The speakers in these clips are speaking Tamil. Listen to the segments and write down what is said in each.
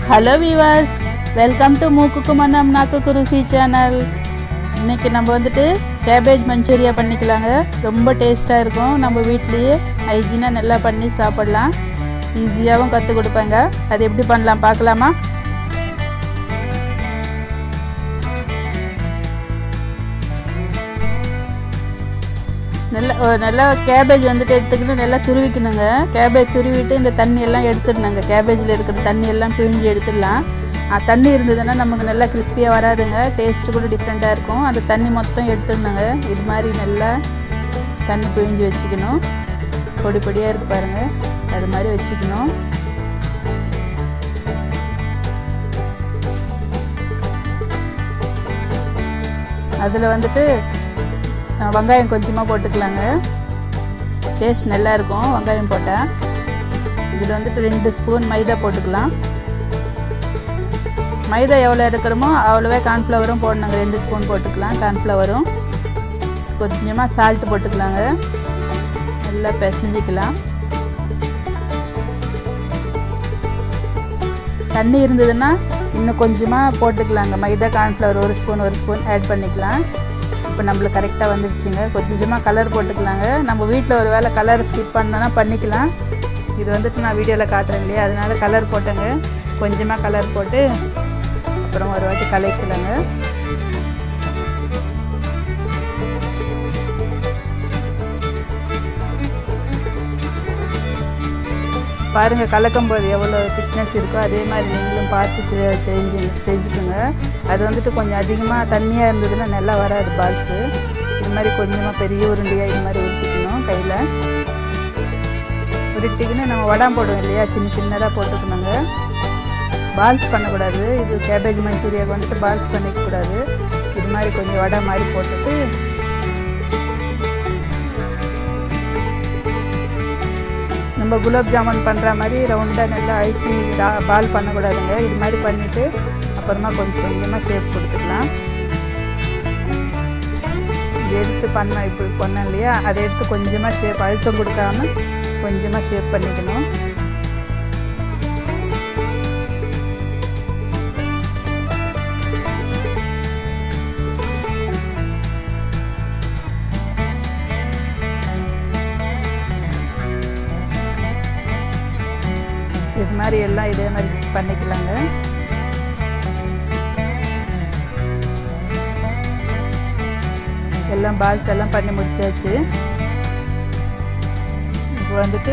ஹலோ வீவர்ஸ் வெல்கம் டு மூக்குக்கு மன்னம் நாக்குக்கு ருசி சேனல் இன்னைக்கு நம்ம வந்துட்டு கேபேஜ் மஞ்சூரியா பண்ணிக்கலாங்க ரொம்ப டேஸ்ட்டாக இருக்கும் நம்ம வீட்லேயே ஹைஜீனாக நல்லா பண்ணி சாப்பிடலாம் ஈஸியாகவும் கற்றுக் கொடுப்பாங்க அது எப்படி பண்ணலாம் பார்க்கலாமா நல்லா ஒரு நல்லா கேபேஜ் வந்துட்டு எடுத்துக்கிட்டு நல்லா துருவிக்கணுங்க கேபேஜ் துருவிட்டு இந்த தண்ணி எல்லாம் எடுத்துடணுங்க கேபேஜில் இருக்கிற தண்ணி எல்லாம் பிழிஞ்சு எடுத்துடலாம் ஆ, தண்ணி இருந்ததுன்னா நமக்கு நல்லா கிறிஸ்பியாக வராதுங்க டேஸ்ட்டு கூட டிஃப்ரெண்ட்டாக இருக்கும் அந்த தண்ணி மொத்தம் எடுத்துடணுங்க இது மாதிரி நல்லா தண்ணி பிழிஞ்சு வச்சுக்கணும் பொடி பொடியாக இருக்கு பாருங்கள் அது மாதிரி வச்சுக்கணும் அதில் வந்துட்டு அஹ், வெங்காயம் கொஞ்சமாக போட்டுக்கலாங்க டேஸ்ட் நல்லா இருக்கும் வெங்காயம் போட்டால் இதில் வந்துட்டு ரெண்டு ஸ்பூன் மைதா போட்டுக்கலாம் மைதா எவ்வளோ இருக்கிறோமோ அவ்வளோவே கார்ன்ஃப்ளவரும் போடணுங்க ரெண்டு ஸ்பூன் போட்டுக்கலாம் கார்ன்ஃப்ளவரும் கொஞ்சமாக சால்ட் போட்டுக்கலாங்க நல்லா பிசைஞ்சிக்கலாம் தண்ணி இருந்ததுன்னா இன்னும் கொஞ்சமாக போட்டுக்கலாங்க மைதா கார்ன்ஃப்ளவர் ஒரு ஸ்பூன் ஒரு ஸ்பூன் ஆட் பண்ணிக்கலாம் இப்போ நம்மளுக்கு கரெக்டாக வந்துடுச்சுங்க கொஞ்சமாக கலர் போட்டுக்கலாங்க நம்ம வீட்டில் ஒரு வேளை கலர் ஸ்கிப் பண்ணோன்னா பண்ணிக்கலாம் இது வந்துட்டு நான் வீடியோவில் காட்டுறேன் இல்லையா அதனால கலர் போட்டேங்க கொஞ்சமாக கலர் போட்டு அப்புறம் ஒரு வாட்டி கலக்கலாங்க பாருங்கள் கலக்கும் போது எவ்வளோ திக்னஸ் இருக்கோ அதே மாதிரி நீங்களும் பார்த்து செ- செஞ்சு செஞ்சுக்கோங்க அது வந்துட்டு கொஞ்சம் அதிகமாக தண்ணியாக இருந்ததுன்னா நல்லா வராது பால்ஸு இது மாதிரி கொஞ்சமாக பெரிய உருண்டையாக இது மாதிரி உருட்டிக்கணும் கையில் உருட்டிக்கின்னு நம்ம வடாம் போடுவோம் இல்லையா சின்ன சின்னதாக போட்டுக்கணுங்க பால்ஸ் பண்ணக்கூடாது இது கேபேஜ் மஞ்சூரியாவுக்கு வந்துட்டு பால்ஸ் பண்ணிக்கக்கூடாது இது மாதிரி கொஞ்சம் வடை மாதிரி போட்டுட்டு நம்ம குலாப் ஜாமுன் பண்ணுற மாதிரி ரவுண்டாக நல்லா அழுத்தி ரா- பால் பண்ணக்கூடாதுங்க இது மாதிரி பண்ணிவிட்டு அப்புறமா கொஞ்சம் கொஞ்சமாக ஷேப் கொடுத்துக்கலாம் இது எடுத்து பண்ணோம் இப்படி பண்ணோம் இல்லையா அதை எடுத்து கொஞ்சமாக ஷேப் அழுத்தம் கொடுக்காம கொஞ்சமாக ஷேப் பண்ணிக்கணும் இது மாதிரி எல்லாம் இதே மாதிரி பண்ணிக்கலாங்க எல்லாம் பால்ஸ் எல்லாம் பண்ணி முடிச்சாச்சு இப்போ வந்துட்டு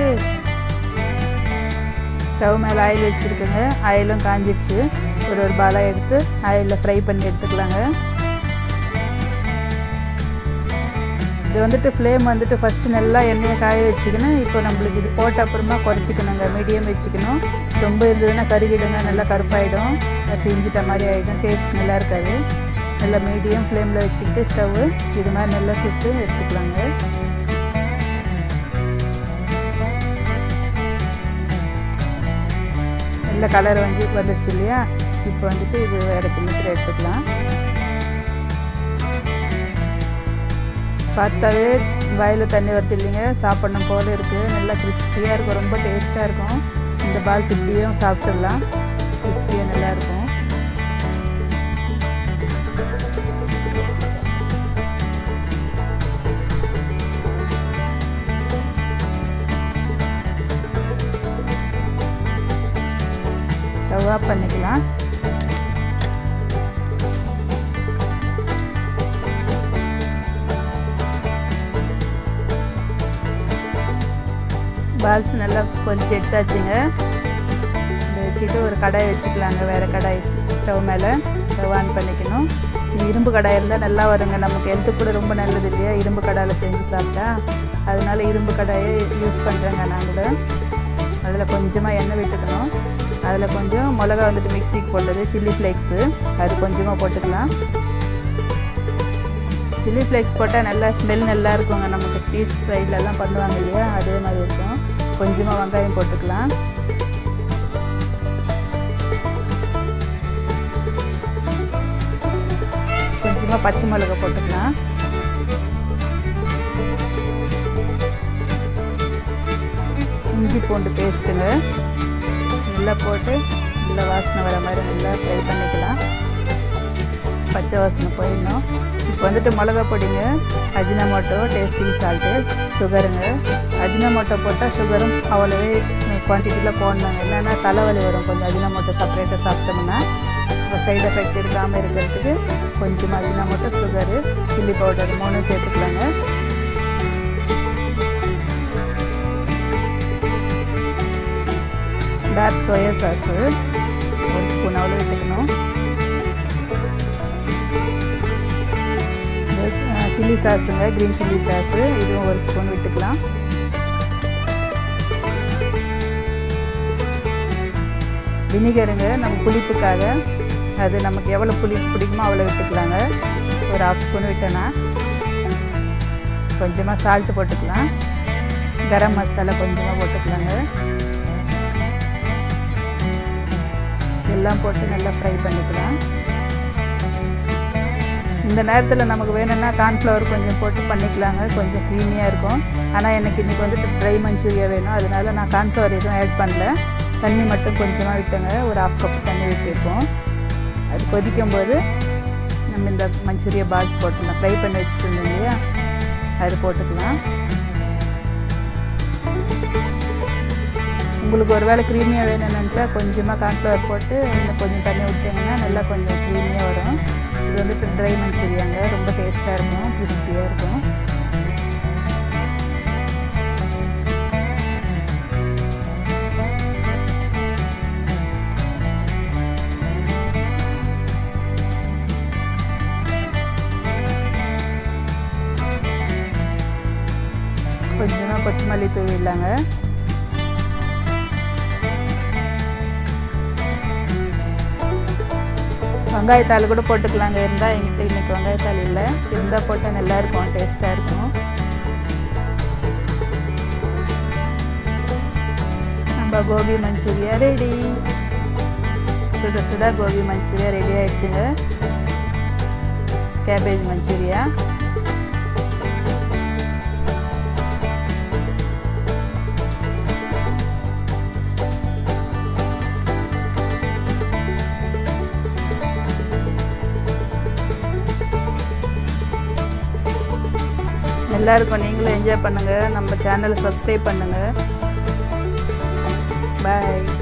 ஸ்டவ் மேலே ஆயில் வச்சுருக்குங்க ஆயிலும் காஞ்சிடுச்சு ஒரு ஒரு பாலாக எடுத்து ஆயிலில் ஃப்ரை பண்ணி எடுத்துக்கலாங்க இது வந்துட்டு ஃப்ளேம் வந்துட்டு ஃபஸ்ட்டு நல்லா எண்ணெயை காய வச்சுக்கணும் இப்போ நம்மளுக்கு இது போட்ட அப்புறமா குறைச்சிக்கணுங்க மீடியம் வச்சுக்கணும் ரொம்ப இருந்ததுன்னா கருகிடுங்க நல்லா கருப்பாயிடும் தீஞ்சிட்ட மாதிரி ஆகிடும் டேஸ்ட் நல்லா இருக்காது நல்லா மீடியம் ஃப்ளேமில் வச்சுக்கிட்டு ஸ்டவ்வு இது மாதிரி நல்லா சுட்டு எடுத்துக்கலாங்க நல்ல கலர் வந்து வந்துடுச்சு இல்லையா இப்போ வந்துட்டு இது வேறு கிண்ணத்தில் எடுத்துக்கலாம் பார்த்தாவே வாயில் தண்ணி வருது இல்லைங்க சாப்பிடணும் போல இருக்குது நல்லா கிறிஸ்பியாக இருக்கும் ரொம்ப டேஸ்ட்டாக இருக்கும் இந்த பால்ஸ் இப்படியும் சாப்பிட்டுடலாம் கிறிஸ்பியாக நல்லா இருக்கும் ஸ்டவ் ஆஃப் பண்ணிக்கலாம் பால்ஸ் நல்லா பொரிச்சு எடுத்தாச்சுங்க இதை வச்சுட்டு ஒரு கடாய் வச்சுக்கலாங்க வேறு கடாய் ஸ்டவ் மேலே ஸ்டவ் ஆன் பண்ணிக்கணும் இது இரும்பு கடாய் இருந்தால் நல்லா வருங்க நமக்கு ஹெல்த்துக்கு கூட ரொம்ப நல்லது இல்லையா இரும்பு கடாயில் செஞ்சு சாப்பிட்டா அதனால இரும்பு கடாயை யூஸ் பண்ணுறேங்க நான் கூட அதில் கொஞ்சமாக எண்ணெய் விட்டுக்கணும் அதில் கொஞ்சம் மிளகா வந்துட்டு மிக்சிக்கு போட்டது சில்லி ஃப்ளேக்ஸு அது கொஞ்சமாக போட்டுக்கலாம் சில்லி ஃப்ளேக்ஸ் போட்டால் நல்லா ஸ்மெல் நல்லா இருக்குங்க நமக்கு ஸ்ட்ரீட் சைட்லலாம் பண்ணுவாங்க இல்லையா அதே மாதிரி இருக்கும் கொஞ்சமாக வெங்காயம் போட்டுக்கலாம் கொஞ்சமாக பச்சை மிளகா போட்டுக்கலாம் இஞ்சி பூண்டு பேஸ்ட்டுங்க நல்லா போட்டு நல்லா வாசனை வர மாதிரி நல்லா ஃப்ரை பண்ணிக்கலாம் பச்சை வாசனை போயிடணும் இப்போ வந்துட்டு மிளகா பொடிங்க அஜினமோட்டோ டேஸ்டிங் சால்ட்டு சுகருங்க அஜினமோட்டோ போட்டால் சுகரும் அவ்வளோவே குவான்டிட்டியில் போடணுங்க என்னென்னா தலைவலி வரும் கொஞ்சம் அஜினமோட்டோ செப்பரேட்டாக சாப்பிட்டோம்னா இப்போ சைடு எஃபெக்ட் இருக்காமல் இருக்கிறதுக்கு கொஞ்சமாக அஜினமோட்டோ சுகரு சில்லி பவுடர் மூணும் சேர்த்துக்கலாங்க டார்க் சோயா சாஸு ஒரு ஸ்பூன் அவ்வளோ விட்டுக்கணும் சில்லி சாஸுங்க க்ரீன் சில்லி சாஸு இதுவும் ஒரு ஸ்பூன் விட்டுக்கலாம் வினிகருங்க நம்ம புளிப்புக்காக அது நமக்கு எவ்வளோ புளிப்பு பிடிக்குமோ அவ்வளோ விட்டுக்கலாங்க ஒரு ஹாஃப் ஸ்பூன் விட்டோன்னா கொஞ்சமாக சால்ட்டு போட்டுக்கலாம் கரம் மசாலா கொஞ்சமாக போட்டுக்கலாங்க எல்லாம் போட்டு நல்லா ஃப்ரை பண்ணிக்கலாம் இந்த நேரத்தில் நமக்கு வேணும்னா கார்ன்ஃப்ளவர் கொஞ்சம் போட்டு பண்ணிக்கலாங்க கொஞ்சம் க்ரீமியாக இருக்கும் ஆனால் எனக்கு இன்றைக்கி வந்துட்டு ட்ரை மஞ்சூரியா வேணும் அதனால நான் கார்ன்ஃப்ளவர் எதுவும் ஆட் பண்ணல தண்ணி மட்டும் கொஞ்சமாக விட்டேங்க ஒரு ஹாஃப் கப் தண்ணி விட்டுருக்கோம் அது கொதிக்கும் போது நம்ம இந்த மஞ்சூரியா பால்ஸ் போட்டுக்கலாம் ஃப்ரை பண்ணி வச்சுட்டு இருந்தோம் இல்லையா அது போட்டுக்கலாம் உங்களுக்கு ஒரு வேளை க்ரீமியாக வேணும்னு நினச்சா கொஞ்சமாக கார்ன்ஃப்ளவர் போட்டு இன்னும் கொஞ்சம் தண்ணி விட்டிங்கன்னா நல்லா கொஞ்சம் க்ரீமியாக வரும் இது வந்துட்டு ட்ரை மஞ்சூரியாங்க ரொம்ப டேஸ்ட்டாக இருக்கும் கிறிஸ்பியாக இருக்கும் கொஞ்சமாக கொத்தமல்லி தூவிடலாங்க வெங்காயத்தாள் கூட போட்டுக்கலாங்க இருந்தால் எங்கிட்ட இன்றைக்கி வெங்காயத்தாள் இல்லை இருந்தால் போட்டால் நல்லா இருக்கும் டேஸ்ட்டாக இருக்கும் நம்ம கோபி மஞ்சூரியா ரெடி சுட சுட கோபி மஞ்சூரியா ரெடி ஆயிடுச்சுங்க கேபேஜ் மஞ்சூரியா எல்லாருக்கும் நீங்களும் என்ஜாய் பண்ணுங்கள் நம்ம சேனலை சப்ஸ்கிரைப் பண்ணுங்கள் பாய்